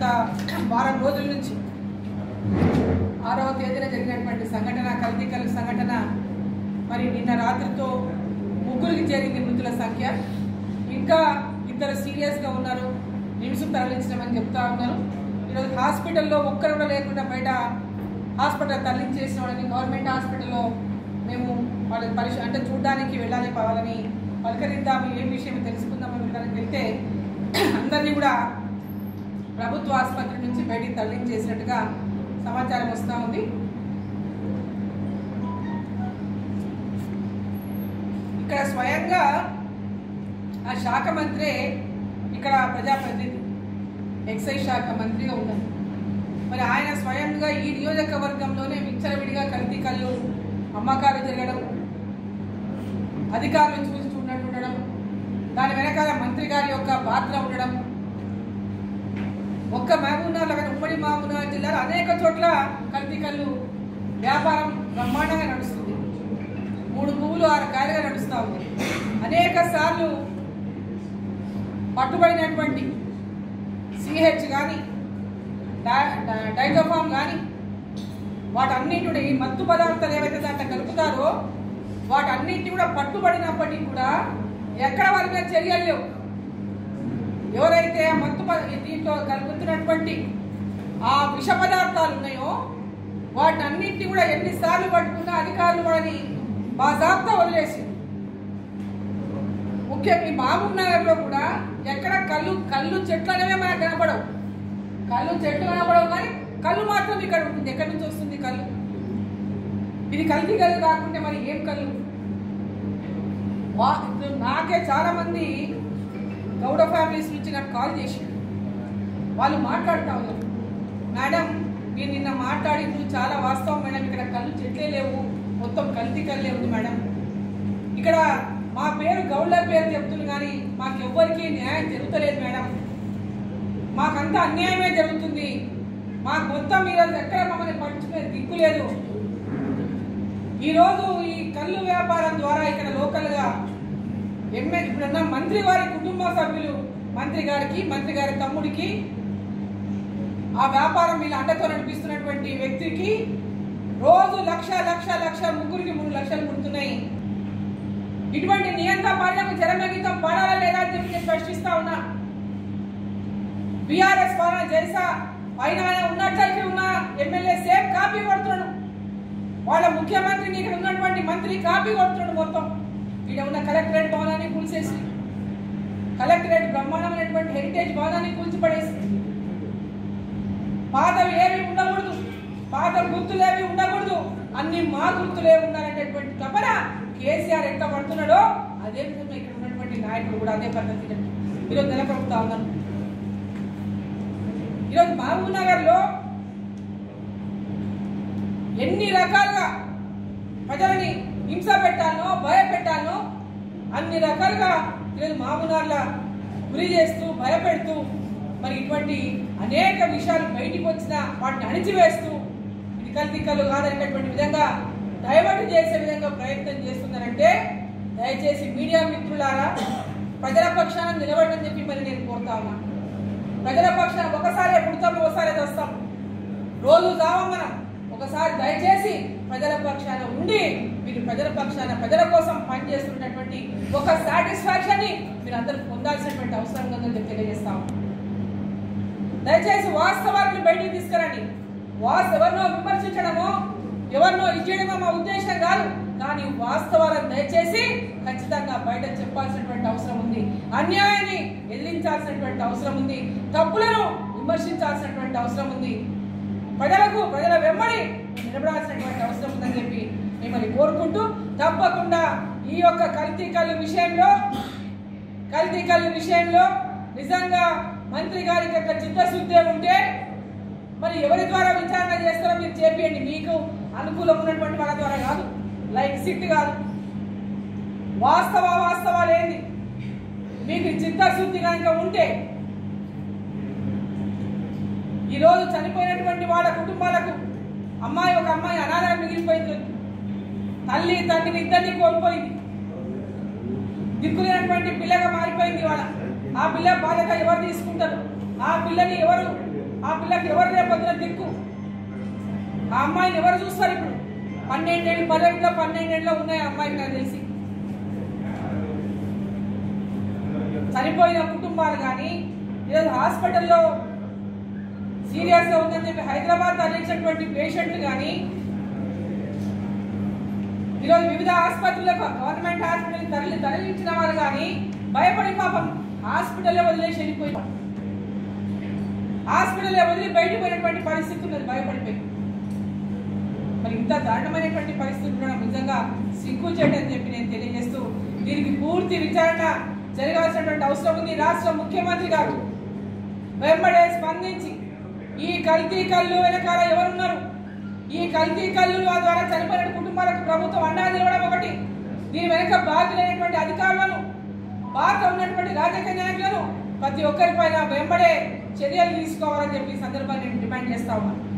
గత వారం రోజుల నుంచి ఆరవ తేదీన జరిగినటువంటి సంఘటన కల్తీకల్ సంఘటన మరి నిన్న రాత్రితో ముగ్గురికి చేరింది మృతుల సంఖ్య ఇంకా ఇద్దరు సీరియస్గా ఉన్నారు నిమ్స్ తరలించడమని చెప్తా ఉన్నారు ఈరోజు హాస్పిటల్లో ఒక్కరు కూడా లేకుండా బయట హాస్పిటల్ తరలించేసిన వాళ్ళని గవర్నమెంట్ హాస్పిటల్లో మేము వాళ్ళ పరిశ అంటే చూడడానికి వెళ్ళాలి వాళ్ళని పలకరిద్దాము ఏ విషయం తెలుసుకుందామని వెళ్ళడానికి వెళ్తే అందరినీ కూడా ప్రభుత్వ ఆసుపత్రి నుంచి బయటికి తరలించేసినట్టుగా సమాచారం వస్తూ ఉంది ఇక్కడ స్వయంగా ఆ శాఖ మంత్రే ఇక్కడ ప్రజాప్రతినిధి ఎక్సైజ్ శాఖ మంత్రిగా ఉన్నారు మరి ఆయన స్వయంగా ఈ నియోజకవర్గంలోనే విచ్చలవిడిగా కల్తీ కళ్ళు అమ్మకాలు జరగడం అధికారులు చూసి చూడనట్టు ఉండడం దాని వెనకాల మంత్రి గారి యొక్క పాత్ర ఉండడం ఒక్క మహబూబ్నగర్ కానీ ఉమ్మడి మహబూబ్నగర్ జిల్లాలో అనేక చోట్ల కల్తీ కళ్ళు వ్యాపారం బ్రహ్మాండంగా నడుస్తుంది మూడు పువ్వులు ఆరు కాయలుగా నడుస్తూ ఉంది అనేక సార్లు పట్టుబడినటువంటి సిహెచ్ కానీ డైజోఫామ్ కానీ వాటన్నిటి ఈ మత్తు పదార్థాలు ఏవైతే దాంట్లో కలుపుతారో వాటన్నిటి కూడా పట్టుబడినప్పటికీ కూడా ఎక్కడ వారి మీద చర్యలు లేవు ఎవరైతే ఆ మత్తు ప- దీంట్లో కలుపుతున్నటువంటి ఆ విష పదార్థాలు ఉన్నాయో వాటిని అన్నింటినీ కూడా ఎన్నిసార్లు పట్టుకున్నా అధికారులు వాళ్ళని బాజాబ్తా వదిలేసి ముఖ్యంగా ఈ మహబూబ్ నగర్లో కూడా ఎక్కడ కళ్ళు కళ్ళు చెట్లు అనేవే మనకు కనపడవు కళ్ళు చెట్లు కనపడవు కానీ కళ్ళు మాత్రం ఇక్కడ ఉంటుంది ఎక్కడి నుంచి వస్తుంది కళ్ళు ఇది కల్తీ కళ్ళు కాకుంటే మరి ఏం కళ్ళు వా- ఇప్పుడు నాకే చాలా మంది గౌడ ఫ్యామిలీస్ నుంచి నాకు కాల్ చేసి వాళ్ళు మాట్లాడుతూ ఉన్నారు మేడం మీరు నిన్న మాట్లాడింది చాలా వాస్తవం మేడం ఇక్కడ కళ్ళు చెట్లే లేవు మొత్తం కల్తీ కళ్ళే ఉంది మేడం ఇక్కడ మా పేరు గౌడ్ల పేరు చెప్తుంది కానీ మాకెవ్వరికి న్యాయం జరుగుతలేదు మేడం మాకంతా అన్యాయమే జరుగుతుంది మాకు మొత్తం ఈరోజు ఎక్కడ మమ్మల్ని పట్టించుకునే దిక్కు లేదు ఈరోజు ఈ కళ్ళు వ్యాపారం ద్వారా ఇక్కడ లోకల్గా ఎమ్మె ఇప్పుడున్న మంత్రి వారి కుటుంబ సభ్యులు మంత్రి గారికి మంత్రి గారి తమ్ముడికి ఆ వ్యాపారం వీళ్ళ అండతో నడిపిస్తున్నటువంటి వ్యక్తికి రోజు లక్ష లక్ష లక్ష ముగ్గురికి మూడు లక్షలు పుడుతున్నాయి ఇటువంటి నియంత్ర పాలనకు జనమగీతం పాడాలా లేదా అని చెప్పి నేను ప్రశ్నిస్తా ఉన్నా బీఆర్ఎస్ పాలన జైసా పైన ఆయన ఉన్నట్లయితే ఉన్న ఎమ్మెల్యే సేమ్ కాపీ కొడుతున్నాడు వాళ్ళ ముఖ్యమంత్రిని ఇక్కడ ఉన్నటువంటి మంత్రి కాపీ కొడుతున్నాడు మొత్తం ఇక్కడ ఉన్న కలెక్టరేట్ భవనాన్ని కూల్చేసి కలెక్టరేట్ బ్రహ్మాండమైనటువంటి హెరిటేజ్ భవనాన్ని కూల్చిపడేసి పాతవి ఏవి ఉండకూడదు పాత గుర్తులేవి ఉండకూడదు అన్ని మా గుర్తులే ఉండాలనేటువంటి తపన కేసీఆర్ ఎంత పడుతున్నాడో అదే విధంగా ఇక్కడ ఉన్నటువంటి నాయకులు కూడా అదే పద్ధతి ఈరోజు నిలబడుతా ఉన్నారు ఈరోజు మహబూబ్ నగర్లో ఎన్ని రకాలుగా ప్రజలని హింస పెట్టాలనో భయపెట్టాలనో అన్ని రకాలుగా ఈరోజు మామూనార్ల గురి చేస్తూ భయపెడుతూ మరి ఇటువంటి అనేక విషయాలు బయటికి వచ్చిన వాటిని అణిచివేస్తూ ఇది కల్తీకలు కాదనేటటువంటి విధంగా డైవర్ట్ చేసే విధంగా ప్రయత్నం చేస్తున్నారంటే దయచేసి మీడియా మిత్రులారా ప్రజల పక్షాన నిలబడని చెప్పి మరి నేను కోరుతా ఉన్నా ప్రజల పక్షాన ఒకసారి పుడతాం ఒకసారి వస్తాం రోజు కావం మనం ఒకసారి దయచేసి ప్రజల పక్షాన ఉండి మీరు ప్రజల పక్షాన ప్రజల కోసం పనిచేస్తున్నటువంటి ఒక సాటిస్ఫాక్షన్ ని మీరు అందరూ పొందాల్సినటువంటి అవసరం ఉందని చెప్పి తెలియజేస్తాం దయచేసి వాస్తవాలను బయటికి తీసుకురండి వాస్త ఎవరినో విమర్శించడమో ఎవరినో ఇచ్చేయడమో మా ఉద్దేశం కాదు కానీ వాస్తవాలను దయచేసి ఖచ్చితంగా బయట చెప్పాల్సినటువంటి అవసరం ఉంది అన్యాయాన్ని ఎదిరించాల్సినటువంటి అవసరం ఉంది తప్పులను విమర్శించాల్సినటువంటి అవసరం ఉంది ప్రజలకు ప్రజల వెంబడి నిలబడాల్సినటువంటి అవసరం ఉందని చెప్పి మిమ్మల్ని కోరుకుంటూ తప్పకుండా ఈ యొక్క కల్తీ కళ్ళు విషయంలో కల్తీ కళ్ళు విషయంలో నిజంగా మంత్రి గారికి యొక్క చిత్తశుద్ధి ఉంటే మరి ఎవరి ద్వారా విచారణ చేస్తారో మీరు చేపియండి మీకు అనుకూలం ఉన్నటువంటి వాళ్ళ ద్వారా కాదు లైక్ సిట్ కాదు వాస్తవ వాస్తవాలు ఏంది మీకు చిత్తశుద్ధి కనుక ఉంటే ఈరోజు చనిపోయినటువంటి వాళ్ళ కుటుంబాలకు అమ్మాయి ఒక అమ్మాయి అనాథగా మిగిలిపోయింది తల్లి తండ్రిని ఇద్దరిని కోల్పోయింది దిక్కులేనటువంటి పిల్లగా మారిపోయింది వాళ్ళ ఆ పిల్ల బాధ్యత ఎవరు తీసుకుంటారు ఆ పిల్లని ఎవరు ఆ పిల్లకి ఎవరు రేపొద్దున దిక్కు ఆ అమ్మాయిని ఎవరు చూస్తారు ఇప్పుడు పన్నెండేళ్ళు పదేళ్ళలో పన్నెండేళ్ళలో ఉన్నాయి ఆ అమ్మాయికి నాకు తెలిసి చనిపోయిన కుటుంబాలు కానీ ఈరోజు హాస్పిటల్లో సీరియస్ గా ఉందని చెప్పి హైదరాబాద్ తరలించినటువంటి పేషెంట్లు కానీ ఈరోజు వివిధ ఆసుపత్రులకు గవర్నమెంట్ హాస్పిటల్ తరలి తరలించిన వాళ్ళు కానీ భయపడి పాపం హాస్పిటల్లో వదిలేసి వెళ్ళిపోయి హాస్పిటల్లో వదిలి బయటకు పోయినటువంటి పరిస్థితి ఉన్నది భయపడిపోయి మరి ఇంత దారుణమైనటువంటి పరిస్థితి ఉండడం నిజంగా సిగ్గు చేయడం చెప్పి నేను తెలియజేస్తూ దీనికి పూర్తి విచారణ జరగాల్సినటువంటి అవసరం ఉంది రాష్ట్ర ముఖ్యమంత్రి గారు వెంబడే స్పందించి ఈ కల్తీ కళ్ళు వెనకాల ఎవరున్నారు ఈ కల్తీ కళ్ళు ద్వారా చనిపోయిన కుటుంబాలకు ప్రభుత్వం అండా నిలవడం ఒకటి దీని వెనక బాధ్యులైనటువంటి అధికారులను బాధ ఉన్నటువంటి రాజకీయ నాయకులను ప్రతి ఒక్కరిపైన వెంబడే చర్యలు తీసుకోవాలని చెప్పి ఈ సందర్భాన్ని నేను డిమాండ్ చేస్తా ఉన్నాను